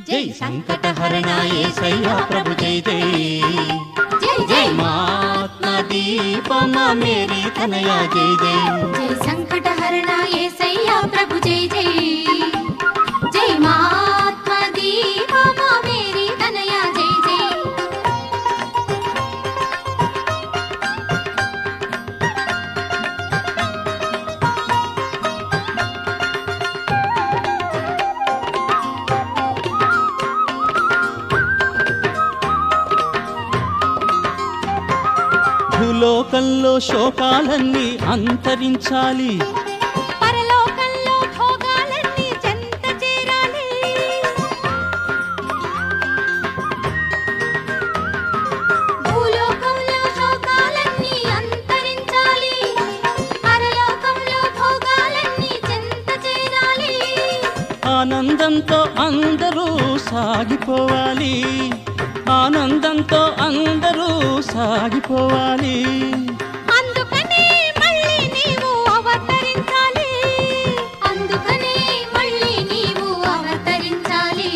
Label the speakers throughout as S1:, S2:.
S1: జై సంకటహరణ ఏసయ్యా ప్రభు జై జై
S2: జై
S1: జై
S2: జై
S1: మహాత్మ దీపమ మేరీ తనయ జై జై
S2: జై సంకటహరణ యేసయ్యా ప్రభు జై జై జై మహాత్మ దీపమ మేరీ తనయ జై జై
S3: భూలోకంలో శోకాలన్నీ అంతరించాలి
S2: పరలోకంలో భోగాలన్నీ చెంత చేరాలి భూలోకంలో శోకాలన్నీ అంతరించాలి పరలోకంలో భోగాలన్నీ చెంత చేరాలి
S3: ఆనందంతో అందరూ సాగిపోవాలి ఆనందంతో అందరూ సాగిపోవాలి
S2: అందుకనే మళ్ళీ నీవు అవతరించాలి అందుకనే మళ్ళీ నీవు అవతరించాలి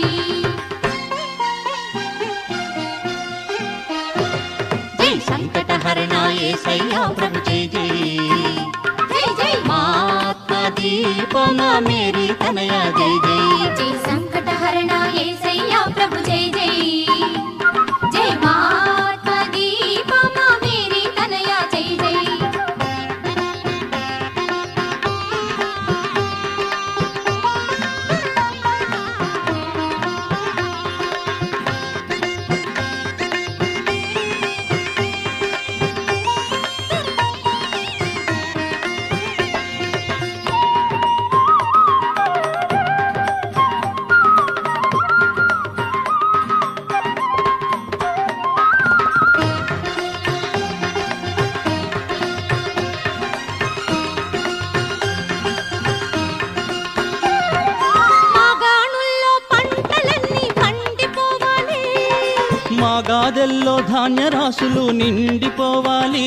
S1: జై సంకటహరణ ఏసయ్యా ప్రభు జై జై
S2: జై జై
S1: మహాత్మ దీపమ మేరీ తనయ జై జై
S2: జై సంకటహరణ యేసయ్యా ప్రభు జై జై జై మహాత్మ దీపమ మేరీ తనయ జై జై మాగాణుల్లో పంటలన్నీ పండిపోవాలి
S3: మా గాదెల్లో ధాన్యరాశులు నిండిపోవాలి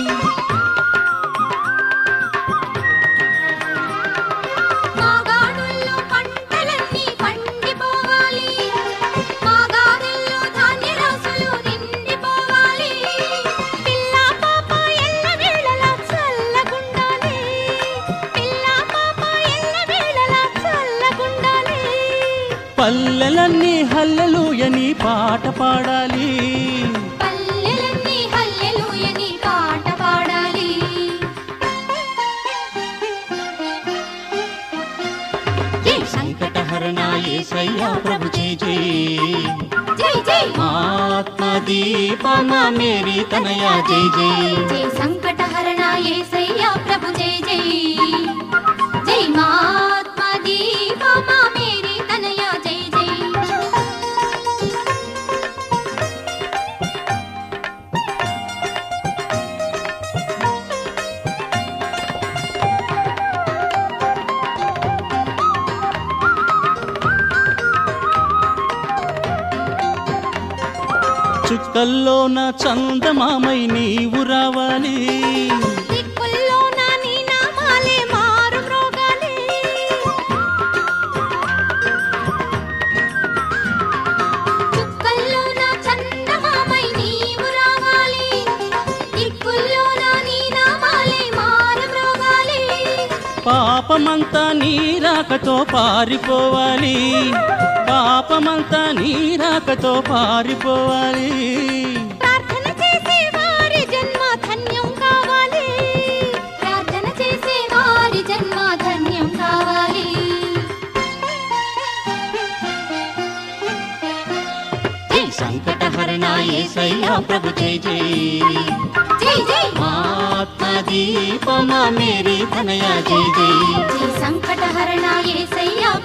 S2: మాగాణుల్లో పంటలన్నీ పండిపోవాలి మాగాణుల్లో ధాన్యరాశులు నిండిపోవాలి పిల్ల పాప ఎల్ల వేళలా చల్లగుండాలి పిల్ల పాప ఎల్ల వేళలా చల్లగుండాలి
S3: పల్లెలన్నీ హల్లెలూయని పాట పాడాలి
S2: పల్లెలన్నీ హల్లెలూయని పాట పాడాలి
S1: జై సంకటహరణ ఏసయ్యా ప్రభు జై జై
S2: జై జై
S1: మహాత్మ దీపమ మేరీ తనయ జై జై
S2: జై సంకటహరణ యేసయ్యా ప్రభు జై జై జై మహాత్మ దీపమ మేరీ తనయ జై జై
S3: చుక్కల్లోన చందమామై నీవు రావాలి
S2: దిక్కుల్లో నా నీ నామాలే మారు మ్రోగాలి చుక్కల్లో నా చందమామై నీవు రావాలి దిక్కుల్లో నా నీ నామాలే మారు మ్రోగాలి
S3: పాపమంతా నీరాకతో పారిపోవాలి పాపమంతా నీరాకతో పారిపోవాలి
S2: ప్రార్థన చేసే వారి జన్మ ధన్యం కావాలి ప్రార్థన చేసే వారి జన్మ ధన్యం కావాలి
S1: జై సంకటహరణ ఏసయ్యా ప్రభు జై జై
S2: జై జై
S1: మహాత్మ దీపమ మేరీ తనయ జై జై
S2: జై సంకటహరణ యేసయ్యా